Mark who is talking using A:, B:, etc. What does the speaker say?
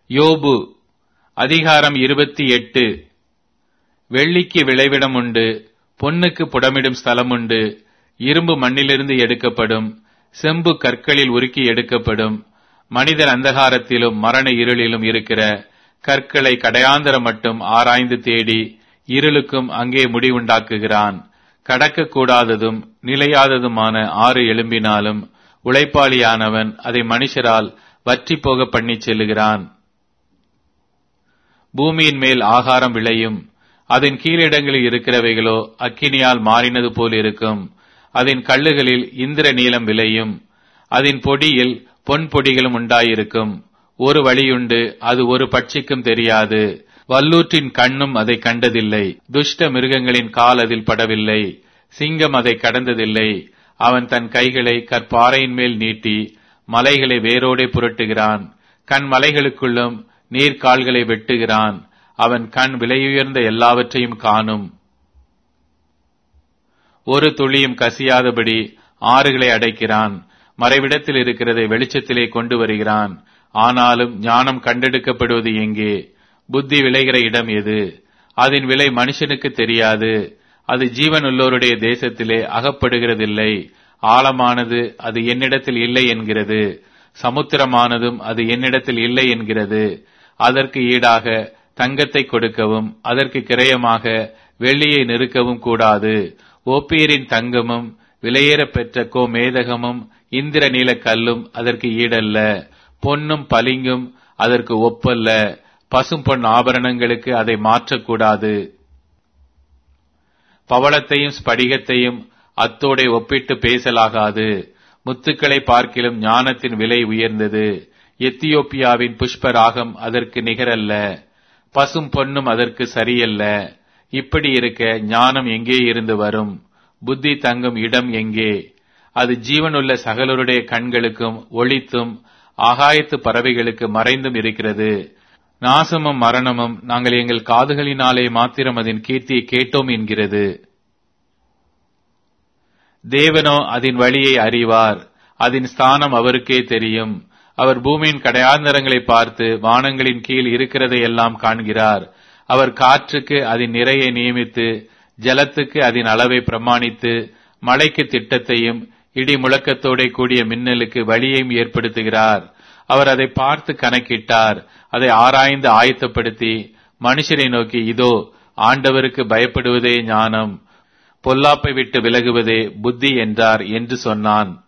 A: யோபு அதிகாரம் இருபத்தி எட்டு வெள்ளிக்கு விளைவிடம் உண்டு பொன்னுக்கு புடமிடும் ஸ்தலம் உண்டு இரும்பு மண்ணிலிருந்து எடுக்கப்படும் செம்பு கற்களில் உருக்கி எடுக்கப்படும் மனிதர் அந்தகாரத்திலும் மரண இருளிலும் இருக்கிற கற்களை கடையாந்தரம் மட்டும் ஆராய்ந்து தேடி இருளுக்கும் அங்கே முடிவுண்டாக்குகிறான் கடக்கக்கூடாததும் நிலையாததுமான ஆறு எழும்பினாலும் உழைப்பாளியானவன் அதை மனுஷரால் வற்றி போக பண்ணி செல்லுகிறான் பூமியின் மேல் ஆகாரம் விளையும் அதன் கீழிடங்களில் இருக்கிறவைகளோ அக்கினியால் மாறினது போல் இருக்கும் அதன் கல்லுகளில் இந்திர நீலம் விளையும் அதன் பொடியில் பொன் பொடிகளும் உண்டாயிருக்கும் ஒரு வழியுண்டு அது ஒரு பட்சிக்கும் தெரியாது வல்லூற்றின் கண்ணும் அதை கண்டதில்லை துஷ்ட மிருகங்களின் கால் அதில் படவில்லை சிங்கம் அதை கடந்ததில்லை அவன் தன் கைகளை கற்பாறையின் மேல் நீட்டி மலைகளை வேரோடே புரட்டுகிறான் கண் மலைகளுக்குள்ளும் நீர்க்கால்களை வெட்டுகிறான் அவன் கண் விலையுயர்ந்த எல்லாவற்றையும் காணும் ஒரு துளியும் கசியாதபடி ஆறுகளை அடைக்கிறான் மறைவிடத்தில் இருக்கிறதை வெளிச்சத்திலே கொண்டு வருகிறான் ஆனாலும் ஞானம் கண்டெடுக்கப்படுவது எங்கே புத்தி விளைகிற இடம் எது அதன் விலை மனுஷனுக்கு தெரியாது அது ஜீவனுள்ளோருடைய தேசத்திலே அகப்படுகிறதில்லை ஆழமானது அது என்னிடத்தில் இல்லை என்கிறது சமுத்திரமானதும் அது என்னிடத்தில் இல்லை என்கிறது அதற்கு ஈடாக தங்கத்தை கொடுக்கவும் அதற்கு கிரயமாக வெள்ளியை நெருக்கவும் கூடாது ஓப்பீரின் தங்கமும் விலையேற பெற்ற கோ மேதகமும் இந்திர நீல கல்லும் அதற்கு ஈடல்ல பொன்னும் பளிங்கும் அதற்கு ஒப்பல்ல பசும் பொன் ஆபரணங்களுக்கு அதை மாற்றக்கூடாது பவளத்தையும் ஸ்படிகத்தையும் அத்தோடே ஒப்பிட்டு பேசலாகாது முத்துக்களை பார்க்கிலும் ஞானத்தின் விலை உயர்ந்தது எத்தியோப்பியாவின் புஷ்பராகம் அதற்கு நிகரல்ல பசும் பொன்னும் அதற்கு சரியல்ல இப்படி இருக்க ஞானம் எங்கே இருந்து வரும் புத்தி தங்கும் இடம் எங்கே அது ஜீவனுள்ள சகலருடைய கண்களுக்கும் ஒளித்தும் ஆகாயத்து பறவைகளுக்கு மறைந்தும் இருக்கிறது நாசமும் மரணமும் நாங்கள் எங்கள் காதுகளினாலே மாத்திரம் அதன் கீர்த்தியை கேட்டோம் என்கிறது தேவனோ அதன் வழியை அறிவார் அதன் ஸ்தானம் அவருக்கே தெரியும் அவர் பூமியின் கடையாந்தரங்களை பார்த்து வானங்களின் கீழ் இருக்கிறதை எல்லாம் காண்கிறார் அவர் காற்றுக்கு அதன் நிறையை நியமித்து ஜலத்துக்கு அதன் அளவை பிரமாணித்து மழைக்கு திட்டத்தையும் இடி முழக்கத்தோட கூடிய மின்னலுக்கு வழியையும் ஏற்படுத்துகிறார் அவர் அதை பார்த்து கணக்கிட்டார் அதை ஆராய்ந்து ஆயத்தப்படுத்தி மனுஷரை நோக்கி இதோ ஆண்டவருக்கு பயப்படுவதே ஞானம் பொல்லாப்பை விட்டு விலகுவதே புத்தி என்றார் என்று சொன்னான்